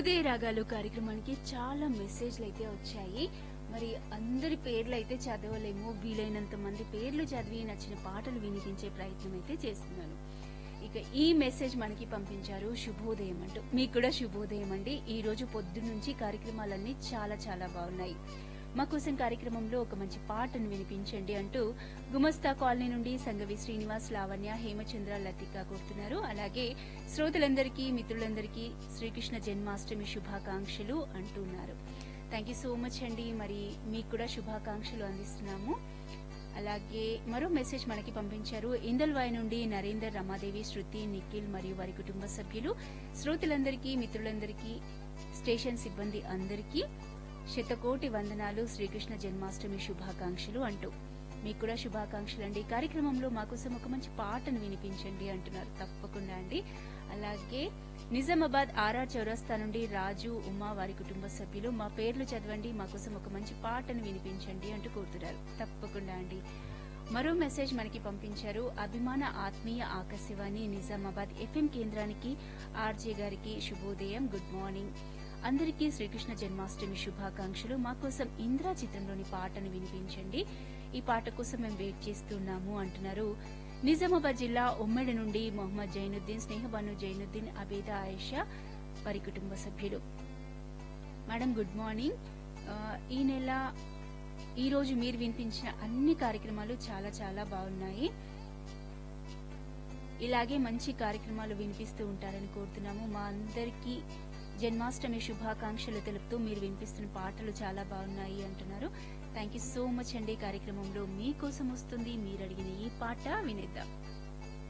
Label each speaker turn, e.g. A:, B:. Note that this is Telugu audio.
A: హృదయ రాగాలు కార్యక్రమానికి చాలా మెసేజ్లు అయితే వచ్చాయి మరి అందరి పేర్లు అయితే చదవలేము వీలైనంత మంది పేర్లు చదివి నచ్చిన పాటలు వినిపించే ప్రయత్నం అయితే చేస్తున్నాను ఇక ఈ మెసేజ్ మనకి పంపించారు శుభోదయం అంటూ మీకు కూడా శుభోదయం అండి ఈ రోజు పొద్దు నుంచి కార్యక్రమాలన్నీ చాలా చాలా బాగున్నాయి మా కోసం కార్యక్రమంలో ఒక మంచి పాటను వినిపించండి అంటూ గుమస్తా కాలనీ నుండి సంగవి శ్రీనివాస్ లావణ్య హేమచంద్ర లతిక కోరుతున్నారు అలాగే శ్రోతలందరికీ మిత్రులందరికీ శ్రీకృష్ణ జన్మాష్టమి శుభాకాంక్షలు అంటున్నారు థ్యాంక్ యూ సో మచ్ అండి మరి మీకు కూడా శుభాకాంక్షలు అందిస్తున్నాము అలాగే మరో మెసేజ్ మనకి పంపించారు ఇందల్వాయి నుండి నరేందర్ రమాదేవి శృతి నిఖిల్ మరియు వారి కుటుంబ సభ్యులు శ్రోతలందరికీ మిత్రులందరికీ స్టేషన్ సిబ్బంది అందరికీ శతకోటి వందనాలు శ్రీకృష్ణ జన్మాష్టమి శుభాకాంక్షలు అంటూ మీకు కూడా శుభాకాంక్షలు అండి కార్యక్రమంలో మాకోసం ఒక మంచి పాటను వినిపించండి అంటున్నారు తప్పకుండా అండి అలాగే నిజామాబాద్ ఆర్ఆర్ చౌరస్తా నుండి రాజు ఉమా వారి కుటుంబ సభ్యులు మా పేర్లు చదవండి మాకోసం ఒక మంచి పాటను వినిపించండి అంటూ కోరుతున్నారు తప్పకుండా అండి మరో మెసేజ్ మనకి పంపించారు అభిమాన ఆత్మీయ ఆకాశవాణి నిజామాబాద్ ఎఫ్ఎం కేంద్రానికి ఆర్జే గారికి శుభోదయం గుడ్ మార్నింగ్ అందరికీ శ్రీకృష్ణ జన్మాష్టమి శుభాకాంక్షలు మా కోసం ఇంద్రా చిత్రంలోని పాటను వినిపించండి ఈ పాట కోసం మేము వెయిట్ చేస్తున్నాము అంటున్నారు నిజామాబాద్ జిల్లా ఉమ్మడి నుండి మొహమ్మద్ జైనుద్దీన్ స్నేహబాను జైనుద్దీన్ అబేద ఆయేషా వారి కుటుంబ సభ్యులు మేడం గుడ్ మార్నింగ్ ఆ, ఈ నెల ఈ రోజు మీరు వినిపించిన అన్ని కార్యక్రమాలు చాలా చాలా బాగున్నాయి ఇలాగే మంచి కార్యక్రమాలు వినిపిస్తూ ఉంటారని కోరుతున్నాము మా అందరికీ జన్మాష్టమి శుభాకాంక్షలు తెలుపుతూ మీరు వినిపిస్తున్న పాటలు చాలా బాగున్నాయి అంటున్నారు థ్యాంక్ యూ సో మచ్ అండి కార్యక్రమంలో మీకోసం వస్తుంది మీరు అడిగిన ఈ పాట వినేద్దాం